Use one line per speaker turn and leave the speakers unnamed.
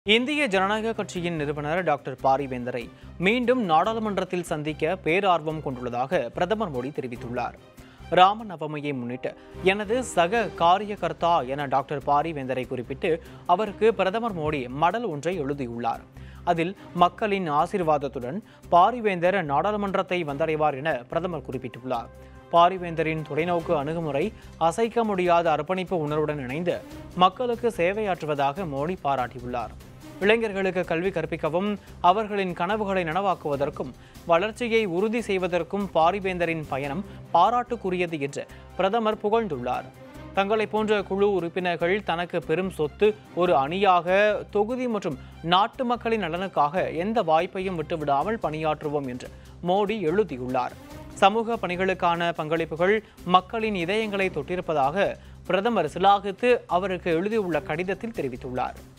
இந்திய ஜனநாயக கட்சியின் நிறுவனர் டாக்டர் பாரிவேந்தரை மீண்டும் நாடாளுமன்றத்தில் சந்திக்க பேரார்வம் கொண்டுள்ளதாக பிரதமர் மோடி தெரிவித்துள்ளார் ராம நவமியை முன்னிட்டு எனது சக காரியகர்த்தா என டாக்டர் பாரிவேந்தரை குறிப்பிட்டு அவருக்கு பிரதமர் மோடி மடல் ஒன்றை எழுதியுள்ளார் அதில் மக்களின் ஆசீர்வாதத்துடன் பாரிவேந்தர் நாடாளுமன்றத்தை வந்தடைவார் என பிரதமர் குறிப்பிட்டுள்ளார் பாரிவேந்தரின் தொலைநோக்கு அணுகுமுறை அசைக்க முடியாத அர்ப்பணிப்பு உணர்வுடன் இணைந்து மக்களுக்கு சேவையாற்றுவதாக மோடி பாராட்டியுள்ளார் இளைஞர்களுக்கு கல்வி கற்பிக்கவும் அவர்களின் கனவுகளை நனவாக்குவதற்கும் வளர்ச்சியை உறுதி செய்வதற்கும் பாரிவேந்தரின் பயணம் பாராட்டுக்குரியது என்று பிரதமர் புகழ்ந்துள்ளார் தங்களை போன்ற குழு உறுப்பினர்கள் தனக்கு பெரும் சொத்து ஒரு அணியாக தொகுதி மற்றும் நாட்டு மக்களின் நலனுக்காக எந்த வாய்ப்பையும் விட்டுவிடாமல் பணியாற்றுவோம் என்று மோடி எழுதியுள்ளார் சமூக பணிகளுக்கான பங்களிப்புகள் மக்களின் இதயங்களை தொட்டிருப்பதாக பிரதமர் சிலாகித்து அவருக்கு எழுதியுள்ள கடிதத்தில் தெரிவித்துள்ளார்